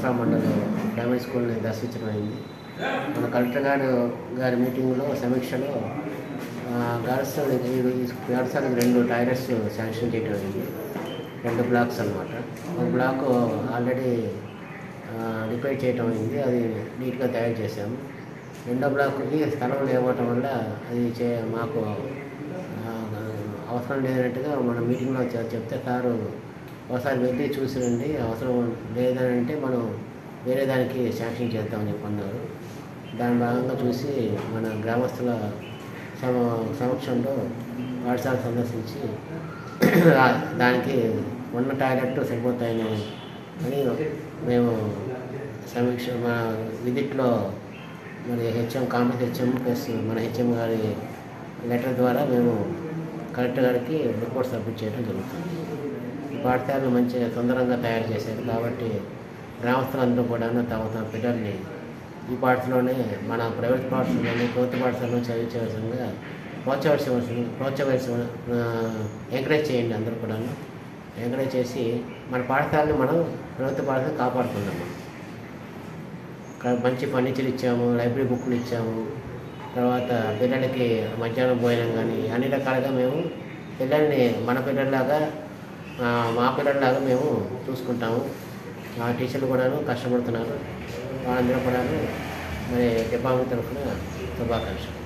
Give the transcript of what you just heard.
రాష్ట్ర మండలం ప్రైమరీ స్కూల్ని దర్శించడం అయింది మన కలెక్టర్ గారు గారి మీటింగ్లో సమీక్షలో ఆ, గర్ల్స్ ఈ పాఠశాలకు రెండు టాయిలెట్స్ శాంక్షన్ చేయడం అయింది రెండు బ్లాక్స్ అనమాట ఒక బ్లాక్ ఆల్రెడీ రిపేర్ చేయటం అయింది అది నీట్గా తయారు చేసాము రెండో బ్లాక్కి స్థలం లేకపోవటం వల్ల అది చే మాకు ఆ, అవసరం లేదన్నట్టుగా మన మీటింగ్లో చె- చెప్తే సారు ఒకసారి వెళ్ళి చూసిరండి అవసరం లేదని అంటే మనం వేరే దానికి శాంక్షన్ చేద్దామని చెప్పి అన్నారు దాని భాగంగా చూసి మన గ్రామస్తుల సమ సమక్షంలో పాఠశాల సందర్శించి ఆ- దానికి ఉన్న టాయిలెట్ సరిపోతాయని అని మేము సమీక్ష మా విజిట్లో మరి హెచ్ఎం కాంగ్రెస్ హెచ్ఎం ప్లస్ మన హెచ్ఎం గారి లెటర్ ద్వారా మేము కలెక్టర్ గారికి రిపోర్ట్ సబ్మిట్ చేయడం జరుగుతుంది ఈ పాఠశాలను మంచిగా తొందరగా తయారు చేశారు కాబట్టి గ్రామస్తులందరూ కూడా తమ తమ పిల్లల్ని ఈ పాఠశాలలోనే మన ప్రైవేట్ పాఠశాలలోనే ప్రభుత్వ పాఠశాలలో చదివించవలసిందిగా ప్రోత్సహించవలసిన ప్రోత్సహించవలసిన ఎంకరేజ్ చేయండి అందరూ కూడా ఎంకరేజ్ చేసి మన పాఠశాలని మనం ప్రభుత్వ పాఠశాల కాపాడుతున్నాం మనం. ఇక్కడ మంచి ఫర్నిచర్ ఇచ్చాము లైబ్రరీ బుక్లు ఇచ్చాము తర్వాత పిల్లలకి మధ్యాహ్నం భోజనం కానీ అన్ని రకాలుగా మేము పిల్లల్ని మన పిల్లల్లాగా ఆ, మా పిల్లల్లాగా మేము చూసుకుంటాము మా టీచర్లు కూడాను కష్టపడుతున్నారు వాళ్ళందరూ కూడాను మరి డిపార్ట్మెంట్ తరఫున శుభాకాంక్షలు